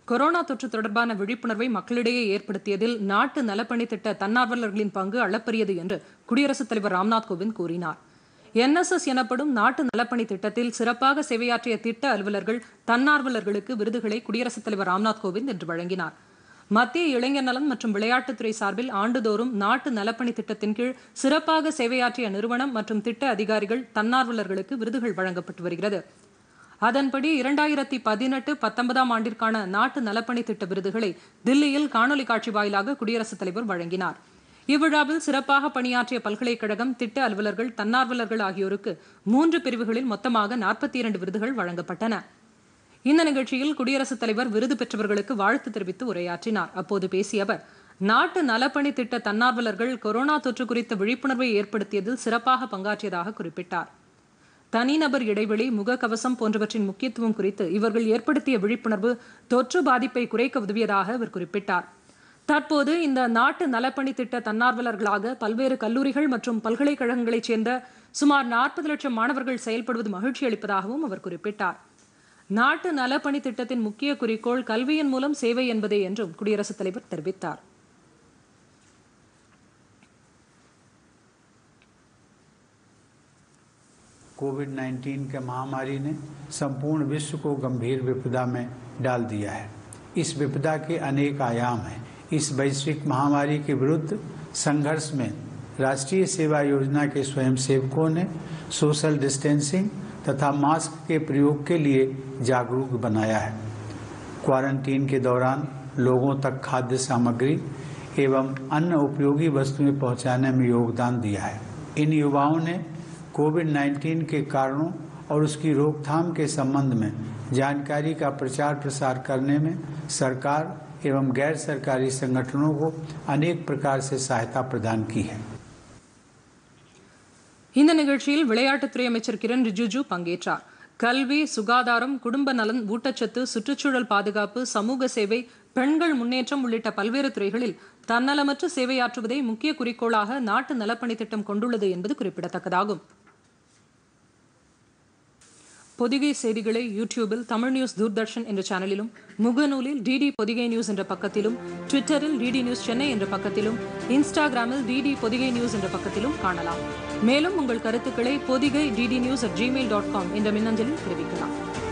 corona தொற்று தொடர்பான விழிப்புணர்வை மக்களிடையே ஏற்படுத்தியதில் நாட்டு நலப்பணி திட்ட தன்னார்வலர்களின் பங்கு அளப்பரியது என்று குடியரசுத் தலைவர் ராம்நாத் கோவிந்த் கூறினார் என்எஸ்எஸ் எனப்படும் நாட்டு நலப்பணி திட்டத்தில் சிறப்பாக சேவையாற்றிய திட்ட அலுவலர்கள் தன்னார்வலர்களுக்கு விருதுகளை குடியரசுத் தலைவர் ராம்நாத் கோவிந்த் இன்று வழங்கினார் மத்திய இளைஞர் நலன் மற்றும் விளையாட்டுத்துறை சார்பில் ஆண்டுதோறும் நாட்டு நலப்பணி திட்டத்தின் கீழ் சிறப்பாக சேவையாற்றிய நிறுவனம் மற்றும் திட்ட அதிகாரிகள் தன்னார்வலர்களுக்கு விருதுகள் வழங்கப்பட்டு வருகிறது அதன்படி இரண்டாயிரத்தி பதினெட்டு பத்தொன்பதாம் ஆண்டிற்கான நாட்டு நலப்பணி திட்ட விருதுகளை தில்லியில் காணொலி காட்சி வாயிலாக குடியரசுத் தலைவர் வழங்கினார் இவ்விழாவில் சிறப்பாக பணியாற்றிய பல்கலைக்கழகம் திட்ட அலுவலர்கள் தன்னார்வலர்கள் ஆகியோருக்கு மூன்று பிரிவுகளில் மொத்தமாக நாற்பத்தி இரண்டு விருதுகள் வழங்கப்பட்டன இந்த நிகழ்ச்சியில் குடியரசுத் தலைவர் விருது பெற்றவர்களுக்கு வாழ்த்து தெரிவித்து உரையாற்றினார் அப்போது பேசிய அவர் நாட்டு நலப்பணி திட்ட தன்னார்வலர்கள் கொரோனா தொற்று குறித்த விழிப்புணர்வை ஏற்படுத்தியதில் சிறப்பாக பங்காற்றியதாக குறிப்பிட்டார் தனிநபர் இடைவெளி முகக்கவசம் போன்றவற்றின் முக்கியத்துவம் குறித்து இவர்கள் ஏற்படுத்திய விழிப்புணர்வு தொற்று பாதிப்பை குறைக்க உதவியதாக அவர் குறிப்பிட்டார் தற்போது இந்த நாட்டு நலப்பணி திட்ட தன்னார்வலர்களாக பல்வேறு கல்லூரிகள் மற்றும் பல்கலைக்கழகங்களைச் சேர்ந்த சுமார் நாற்பது லட்சம் மாணவர்கள் செயல்படுவது மகிழ்ச்சி அளிப்பதாகவும் அவர் குறிப்பிட்டார் நாட்டு நலப்பணி திட்டத்தின் முக்கிய குறிக்கோள் கல்வியின் மூலம் சேவை என்பதே என்றும் குடியரசுத் தலைவர் தெரிவித்தார் कोविड 19 के महामारी ने संपूर्ण विश्व को गंभीर विपदा में डाल दिया है इस विपदा के अनेक आयाम हैं इस वैश्विक महामारी के विरुद्ध संघर्ष में राष्ट्रीय सेवा योजना के स्वयंसेवकों ने सोशल डिस्टेंसिंग तथा मास्क के प्रयोग के लिए जागरूक बनाया है क्वारंटीन के दौरान लोगों तक खाद्य सामग्री एवं अन्य उपयोगी वस्तुएं पहुंचाने में योगदान दिया है इन युवाओं ने कोविड 19 के कारणों और उसकी रोकथाम के संबंध में जानकारी का प्रचार प्रसार करने में सरकार एवं गैर सरकारी संगठनों को अनेक प्रकार से सहायता प्रदान की है இந்த நிகழ்ச்சியில் விளையாட்டுத்துறை அமைச்சர் கிரண் ரிஜிஜு பங்கேற்றார் கல்வி சுகாதாரம் குடும்ப நலன் ஊட்டச்சத்து சுற்றுச்சூழல் பாதுகாப்பு சமூக சேவை பெண்கள் முன்னேற்றம் உள்ளிட்ட பல்வேறு துறைகளில் தன்னலமற்ற சேவையாற்றுவதை முக்கிய குறிக்கோளாக நாட்டு நலப்பணி திட்டம் கொண்டுள்ளது என்பது குறிப்பிடத்தக்கதாகும் பொதிகை செய்திகளை யூடியூபில் தமிழ் நியூஸ் தூர்தர்ஷன் என்ற சேனலிலும் முகநூலில் டிடி பொதிகை நியூஸ் என்ற பக்கத்திலும் ட்விட்டரில் டிடி நியூஸ் சென்னை என்ற பக்கத்திலும் இன்ஸ்டாகிராமில் டிடி பொதிகை நியூஸ் என்ற பக்கத்திலும் காணலாம் மேலும் உங்கள் கருத்துக்களை Podhigai DD news at Gmail dot com என்ற மின்னஞ்சலில் தெரிவிக்கலாம்